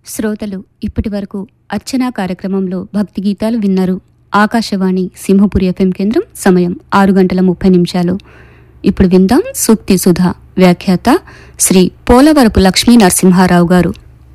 శ్రోతలు ఇప్పటి వరకు అర్చనా కార్యక్రమంలో భక్తి గీతాలు విన్నారు ఆకాశవాణి సింహపురి ఎఫ్ఎం కేంద్రం సమయం ఆరు గంటల ముప్పై నిమిషాలు ఇప్పుడు విందాం సూక్తి సుధా వ్యాఖ్యాత శ్రీ పోలవరపు లక్ష్మీ నరసింహారావు గారు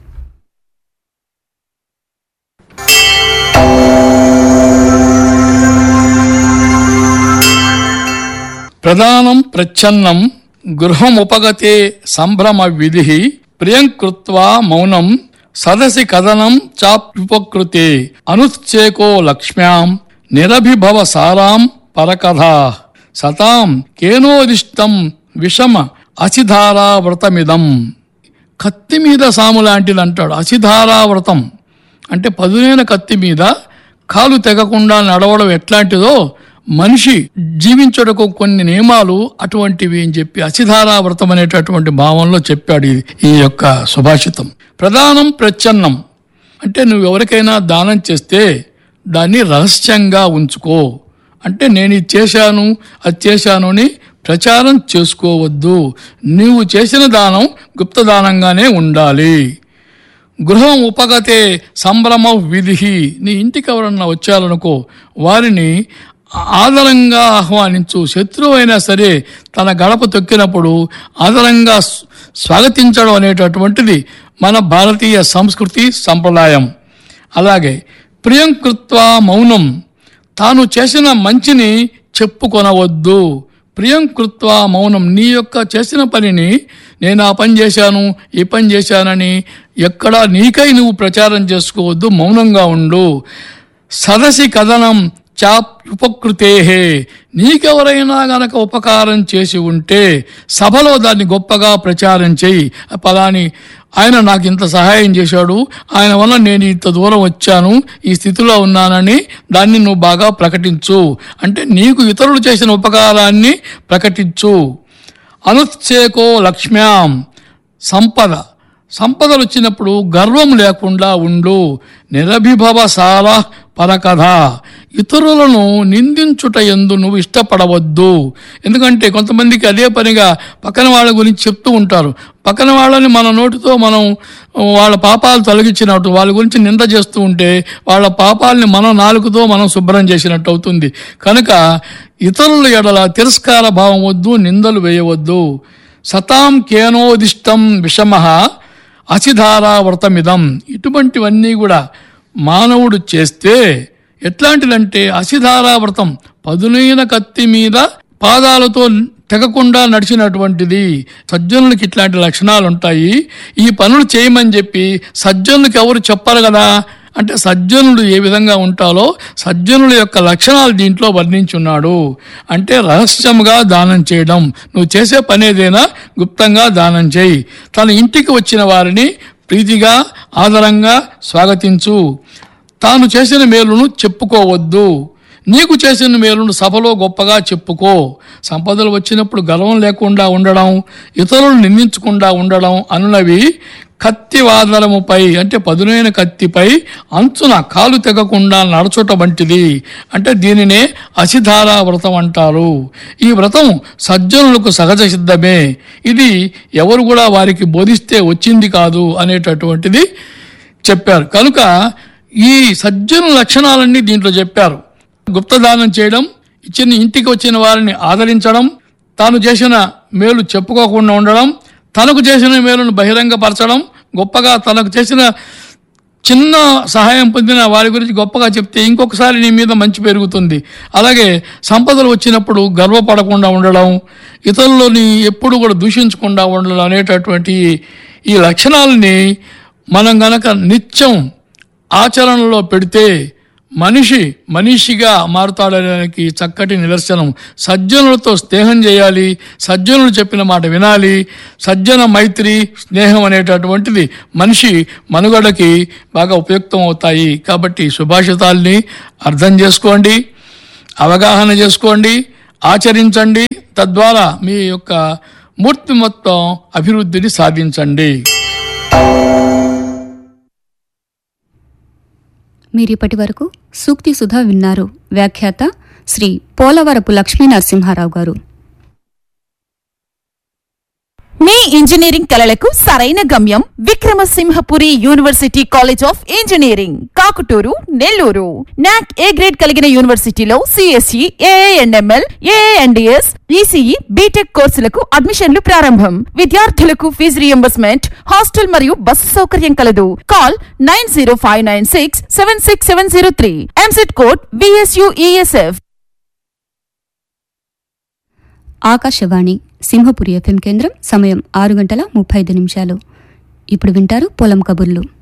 ప్రధానం ప్రచ్ఛన్నం గృహముపగతే సంభ్రమ విధి ప్రియం కృత్వా మౌనం సదసి కథనం చాప్యుపకృతే అనుచ్చేకో లక్ష్మ్యాం నిరభిభవ సారాం పరకథా సతాం కేనోదిష్టం విషమ అసిధారా వ్రతమిదం కత్తి మీద సాము లాంటిది అంటాడు అసిధారా వ్రతం అంటే పదునైన కత్తి మీద కాలు తెగకుండా నడవడం ఎట్లాంటిదో మనిషి జీవించడకు కొన్ని నియమాలు అటువంటివి అని చెప్పి అసిధారా వ్రతం అనేటటువంటి భావంలో చెప్పాడు ఈ- ఈ యొక్క సుభాషితం ప్రధానం ప్రచ్ఛన్నం అంటే నువ్వు ఎవరికైనా దానం చేస్తే దాన్ని రహస్యంగా ఉంచుకో అంటే నేను ఇది చేశాను అది చేశాను అని ప్రచారం చేసుకోవద్దు నీవు చేసిన దానం గుప్తదానంగానే ఉండాలి గృహం ఉపగతే సంభ్రమ విధి నీ ఇంటికి ఎవరన్నా వచ్చారనుకో వారిని ఆదరంగా ఆహ్వానించు శత్రువు అయినా సరే తన గడప తొక్కినప్పుడు ఆదరంగా స్వ- స్వాగతించడం అనేటటువంటిది మన భారతీయ సంస్కృతి సంప్రదాయం అలాగే ప్రియం కృత్వా మౌనం తాను చేసిన మంచిని చెప్పుకొనవద్దు ప్రియం కృత్వా మౌనం నీ యొక్క చేసిన పనిని నేను ఆ పని చేశాను ఈ పని చేశానని ఎక్కడా నీకై నువ్వు ప్రచారం చేసుకోవద్దు మౌనంగా ఉండు సదసి కథనం చాప్ ఉపకృతేహే నీకెవరైనా గనక ఉపకారం చేసి ఉంటే సభలో దాన్ని గొప్పగా ప్రచారం చేయి పలాని ఆయన నాకు ఇంత సహాయం చేశాడు ఆయన వల్ల నేను ఇంత దూరం వచ్చాను ఈ స్థితిలో ఉన్నానని దాన్ని నువ్వు బాగా ప్రకటించు అంటే నీకు ఇతరులు చేసిన ఉపకారాన్ని ప్రకటించు అనుచ్చేకో లక్ష్మ్యాం సంపద సంపదలు వచ్చినప్పుడు గర్వం లేకుండా ఉండు నిరభిభవ సార పరకథ ఇతరులను నిందించుట ఎందు నువ్వు ఇష్టపడవద్దు ఎందుకంటే కొంతమందికి అదే పనిగా పక్కన వాళ్ళ గురించి చెప్తూ ఉంటారు పక్కన వాళ్ళని మన నోటితో మనం వాళ్ళ పాపాలు తొలగించినట్టు వాళ్ళ గురించి నింద చేస్తూ ఉంటే వాళ్ళ పాపాలని మన నాలుగుతో మనం శుభ్రం చేసినట్టు అవుతుంది కనుక ఇతరుల ఎడల తిరస్కార భావం వద్దు నిందలు వేయవద్దు సతాం కేనోదిష్టం విషమ అసిధారా వ్రతమిదం ఇటువంటివన్నీ కూడా మానవుడు చేస్తే ఎట్లాంటిదంటే అసిధారా వ్రతం పదునైన కత్తి మీద పాదాలతో తెగకుండా నడిచినటువంటిది సజ్జనులకి ఇట్లాంటి లక్షణాలు ఉంటాయి ఈ పనులు చేయమని చెప్పి సజ్జనులకి ఎవరు చెప్పరు కదా అంటే సజ్జనుడు ఏ విధంగా ఉంటారో సజ్జనుల యొక్క లక్షణాలు దీంట్లో వర్ణించున్నాడు అంటే రహస్యముగా దానం చేయడం నువ్వు చేసే పని ఏదైనా గుప్తంగా దానం చేయి తన ఇంటికి వచ్చిన వారిని ప్రీతిగా ఆదరంగా స్వాగతించు తాను చేసిన మేలును చెప్పుకోవద్దు నీకు చేసిన మేలును సభలో గొప్పగా చెప్పుకో సంపదలు వచ్చినప్పుడు గర్వం లేకుండా ఉండడం ఇతరులు నిందించకుండా ఉండడం అనునవి కత్తి వాదనముపై అంటే పదునైన కత్తిపై అంచున కాలు తెగకుండా నడచుట వంటిది అంటే దీనినే అసిధారా వ్రతం అంటారు ఈ వ్రతం సజ్జనులకు సహజ సిద్ధమే ఇది ఎవరు కూడా వారికి బోధిస్తే వచ్చింది కాదు అనేటటువంటిది చెప్పారు కనుక ఈ సజ్జన లక్షణాలన్నీ దీంట్లో చెప్పారు గుప్తదానం చేయడం ఇచ్చిన ఇంటికి వచ్చిన వారిని ఆదరించడం తాను చేసిన మేలు చెప్పుకోకుండా ఉండడం తనకు చేసిన మేలును బహిరంగపరచడం గొప్పగా తనకు చేసిన చిన్న సహాయం పొందిన వారి గురించి గొప్పగా చెప్తే ఇంకొకసారి నీ మీద మంచి పెరుగుతుంది అలాగే సంపదలు వచ్చినప్పుడు గర్వపడకుండా ఉండడం ఇతరులని ఎప్పుడు కూడా దూషించకుండా ఉండడం అనేటటువంటి ఈ లక్షణాలని మనం గనక నిత్యం ఆచరణలో పెడితే మనిషి మనిషిగా మారుతాడడానికి చక్కటి నిదర్శనం సజ్జనులతో స్నేహం చేయాలి సజ్జనులు చెప్పిన మాట వినాలి సజ్జన మైత్రి స్నేహం అనేటటువంటిది మనిషి మనుగడకి బాగా ఉపయుక్తం అవుతాయి కాబట్టి సుభాషితాల్ని అర్థం చేసుకోండి అవగాహన చేసుకోండి ఆచరించండి తద్వారా మీ యొక్క మూర్తి మొత్తం అభివృద్ధిని సాధించండి మీరిప్పటి వరకు సూక్తి సుధా విన్నారు వ్యాఖ్యాత శ్రీ పోలవరపు లక్ష్మీ నరసింహారావు గారు మీ ఇంజనీరింగ్ కలలకు సరైన గమ్యం Vikrama Simhapuri university college of engineering Kakuturu Nellore NAAC A grade కలిగిన యూనివర్సిటీలో CSE AIML AIDS ECE B Tech కోర్సులకు అడ్మిషన్లు ప్రారంభం విద్యార్థులకు ఫీజు రియంబర్స్మెంట్ హాస్టల్ మరియు బస్సు సౌకర్యం కలదు call nine zero five nine six seven six seven zero three EAMCET code BSUESF Akashvani Simhapuri FM కేంద్రం సమయం ఆరు గంటల ముప్పై ఐదు నిమిషాలు ఇప్పుడు వింటారు పొలం కబుర్లు